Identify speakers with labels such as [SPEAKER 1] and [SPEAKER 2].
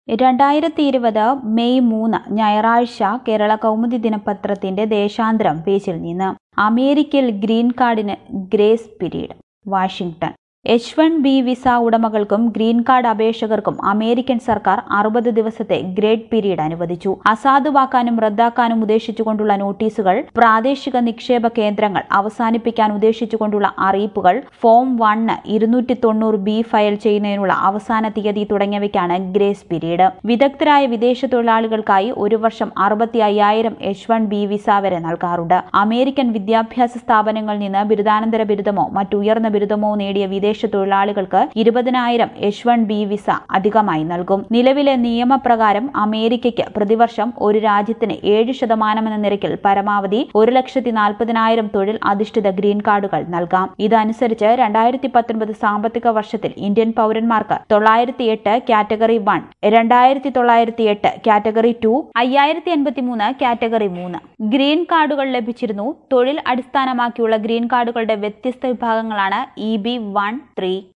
[SPEAKER 1] രണ്ടായിരത്തി ഇരുപത് മെയ് മൂന്ന് ഞായറാഴ്ച കേരള കൗമുദി ദിനപത്രത്തിന്റെ ദേശാന്തരം പേജിൽ നിന്ന് അമേരിക്കയിൽ ഗ്രീൻ കാർഡിന് grace period Washington H one B visa ഉടമകൾക്കും ഗ്രീൻ കാർഡ് അപേക്ഷകർക്കും അമേരിക്കൻ സർക്കാർ അറുപത് ദിവസത്തെ ഗ്രേഡ് പീരീഡ് അനുവദിച്ചു അസാധുവാക്കാനും റദ്ദാക്കാനും ഉദ്ദേശിച്ചുകൊണ്ടുള്ള നോട്ടീസുകൾ പ്രാദേശിക നിക്ഷേപ കേന്ദ്രങ്ങൾ അവസാനിപ്പിക്കാൻ ഉദ്ദേശിച്ചുകൊണ്ടുള്ള അറിയിപ്പുകൾ ഫോം വണ്ണ് ഇരുന്നൂറ്റി തൊണ്ണൂറ് ബി ഫയൽ ചെയ്യുന്നതിനുള്ള അവസാന തീയതി തുടങ്ങിയവയ്ക്കാണ് ഗ്രേസ് പീരീഡ് വിദഗ്ധരായ വിദേശ തൊഴിലാളികൾക്കായി ഒരു വർഷം അറുപത്തി അയ്യായിരം എച്ച് വൺ ബി വിസ വരെ നൽകാറുണ്ട് അമേരിക്കൻ വിദ്യാഭ്യാസ സ്ഥാപനങ്ങളിൽ നിന്ന് ബിരുദാനന്തര ബിരുദമോ മറ്റുയർന്ന ബിരുദമോ നേടിയ വിദേശ തൊഴിലാളികൾക്ക് ഇരുപതിനായിരം എച്ച് വൺ ബി വിസ അധികമായി നൽകും നിലവിലെ നിയമപ്രകാരം അമേരിക്കയ്ക്ക് പ്രതിവർഷം ഒരു രാജ്യത്തിന് ഏഴ് ശതമാനമെന്ന നിരക്കിൽ പരമാവധി ഒരു ലക്ഷത്തി നാൽപ്പതിനായിരം തൊഴിൽ അധിഷ്ഠിത ഗ്രീൻ കാർഡുകൾ നൽകാം ഇതനുസരിച്ച് രണ്ടായിരത്തി പത്തൊൻപത് സാമ്പത്തിക വർഷത്തിൽ ഇന്ത്യൻ പൌരന്മാർക്ക് തൊള്ളായിരത്തി എട്ട് കാറ്റഗറി വൺ രണ്ടായിരത്തി തൊള്ളായിരത്തി എട്ട് കാറ്റഗറി ടു അയ്യായിരത്തി എൺപത്തി മൂന്ന് കാറ്റഗറി മൂന്ന് ഗ്രീൻ കാർഡുകൾ ലഭിച്ചിരുന്നു തൊഴിൽ അടിസ്ഥാനമാക്കിയുള്ള ഗ്രീൻ കാർഡുകളുടെ വ്യത്യസ്ത വിഭാഗങ്ങളാണ് ഇ ബി വൺ ത്രീ